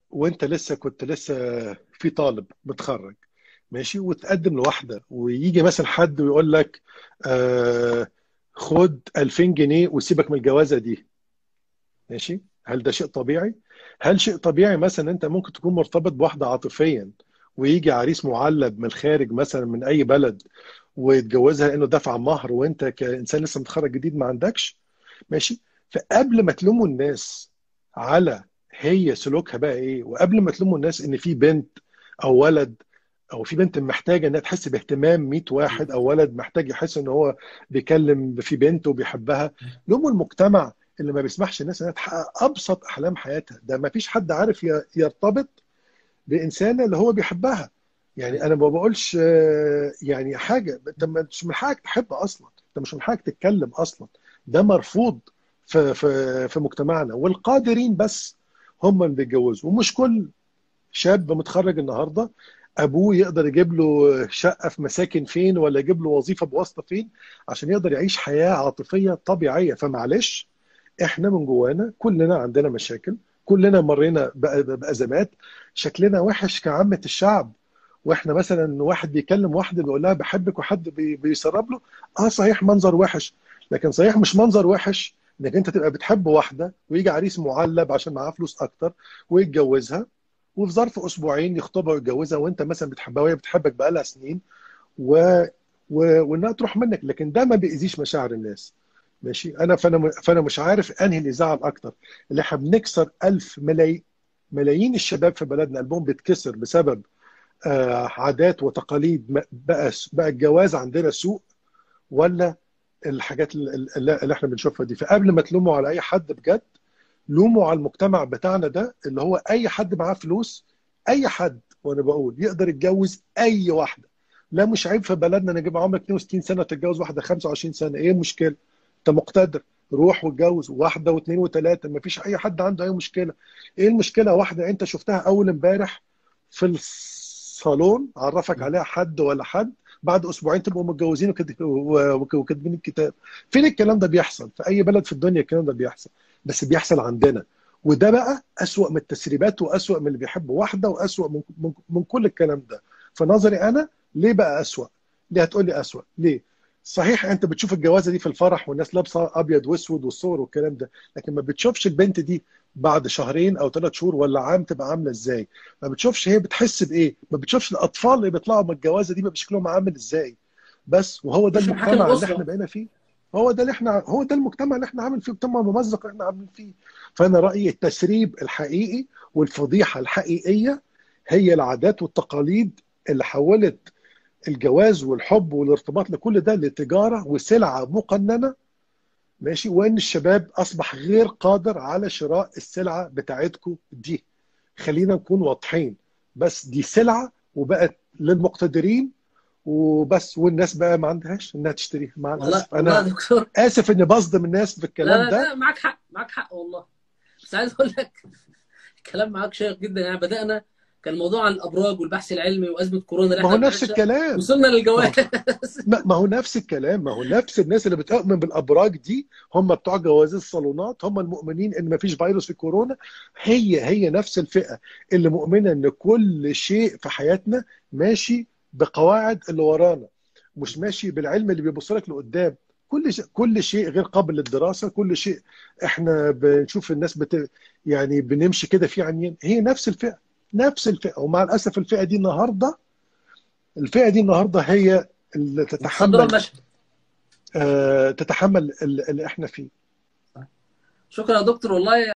وانت لسه كنت لسه في طالب متخرج ماشي وتقدم لواحده ويجي مثلا حد ويقول لك آه خد 2000 جنيه وسيبك من الجوازه دي ماشي هل ده شيء طبيعي؟ هل شيء طبيعي مثلا انت ممكن تكون مرتبط بواحده عاطفيا ويجي عريس معلب من الخارج مثلا من اي بلد ويتجوزها لانه دفع مهر وانت كانسان لسه متخرج جديد ما عندكش ماشي فقبل ما تلوموا الناس على هي سلوكها بقى ايه وقبل ما تلوموا الناس ان في بنت او ولد او في بنت محتاجه انها تحس باهتمام 100 واحد او ولد محتاج يحس ان هو بيكلم في بنت وبيحبها لوموا المجتمع اللي ما بيسمحش الناس انها تحقق ابسط احلام حياتها ده ما فيش حد عارف ي- يرتبط بانسانه اللي هو بيحبها يعني انا ما بقولش آه، يعني حاجه انت مش من حقك تحب اصلا انت مش من حقك تتكلم اصلا ده مرفوض في في في مجتمعنا والقادرين بس هم اللي بيتجوزوا ومش كل شاب متخرج النهارده ابوه يقدر يجيب له شقه في مساكن فين ولا يجيب له وظيفه بواسطه فين عشان يقدر يعيش حياه عاطفيه طبيعيه فمعلش احنا من جوانا كلنا عندنا مشاكل كلنا مرينا بأ- بازمات شكلنا وحش كعامه الشعب واحنا مثلا واحد بيكلم واحده بيقول لها بحبك وحد بي- بيسرب له اه صحيح منظر وحش لكن صحيح مش منظر وحش انك انت تبقى بتحب واحده ويجي عريس معلب عشان معاه فلوس اكتر ويتجوزها وفي ظرف اسبوعين يخطبها ويتجوزها وانت مثلا بتحبها وهي بتحبك بقالها سنين و... و... وانها تروح منك لكن ده ما بيأذيش مشاعر الناس ماشي انا فانا فانا مش عارف انهي اللي زعل اكتر اللي احنا بنكسر ألف ملايين ملايين الشباب في بلدنا قلبهم بيتكسر بسبب آه، عادات وتقاليد ما- بقى بقى الجواز عندنا سوء ولا الحاجات اللي, اللي احنا بنشوفها دي فقبل ما تلوموا على اي حد بجد لوموا على المجتمع بتاعنا ده اللي هو اي حد معاه فلوس اي حد وانا بقول يقدر يتجوز اي واحده لا مش عيب في بلدنا نجيب عمرك 62 سنه تتجوز واحده 25 سنه ايه المشكله انت مقتدر روح واتجوز واحده واثنين وثلاثه ما فيش اي حد عنده اي مشكله ايه المشكله واحده انت شفتها اول امبارح في الصالون عرفك عليها حد ولا حد بعد اسبوعين تبقوا متجوزين وكد- وك- وكاتبين الكتاب فين الكلام ده بيحصل في اي بلد في الدنيا الكلام ده بيحصل بس بيحصل عندنا وده بقى أسوأ من التسريبات وأسوأ من اللي بيحب واحدة وأسوأ من, من, من كل الكلام ده فنظري أنا ليه بقى أسوأ ليه هتقول لي أسوأ ليه صحيح انت بتشوف الجوازه دي في الفرح والناس لابسه ابيض واسود والصور والكلام ده لكن ما بتشوفش البنت دي بعد شهرين او ثلاث شهور ولا عام تبقى عامله ازاي ما بتشوفش هي بتحس بايه ما بتشوفش الاطفال اللي بيطلعوا من الجوازه دي بيبقى شكلهم عامل ازاي بس وهو ده مش محاكم المجتمع اللي الاسره احنا بقينا فيه هو ده اللي احنا هو ده المجتمع اللي احنا عامل فيه مجتمع ممزق اللي احنا عاملين فيه فانا رايي التسريب الحقيقي والفضيحه الحقيقيه هي العادات والتقاليد اللي حولت الجواز والحب والارتباط لكل ده لتجاره وسلعه مقننه ماشي وان الشباب اصبح غير قادر على شراء السلعه بتاعتكم دي خلينا نكون واضحين بس دي سلعه وبقت للمقتدرين وبس والناس بقى ما عندهاش انها تشتريها مع والله الاسف والله يا انا دكتور اسف اني بصدم الناس في لا الكلام لا ده لا معاك حق معاك حق والله بس عايز اقول لك الكلام معاك شيق جدا يعني بدأنا كان الموضوع عن الابراج والبحث العلمي وازمه كورونا اللي ما هو احنا نفس بنعيشها الكلام وصلنا ما هو للجواز ما ما هو نفس الكلام ما هو نفس الناس اللي بتؤمن بالابراج دي هم بتوع جواز الصالونات هم المؤمنين ان ما فيش فيروس في كورونا هي هي نفس الفئه اللي مؤمنه ان كل شيء في حياتنا ماشي بقواعد اللي ورانا مش ماشي بالعلم اللي بيبص لك لقدام كل شيء كل شيء غير قابل للدراسه كل شيء احنا بنشوف الناس بت يعني بنمشي كده في عميان هي نفس الفئه نفس الفئه ومع الاسف الفئه دي النهارده الفئه دي النهارده هي اللي متصدره تتحمل المشهد آه، تتحمل اللي احنا فيه شكرا يا دكتور والله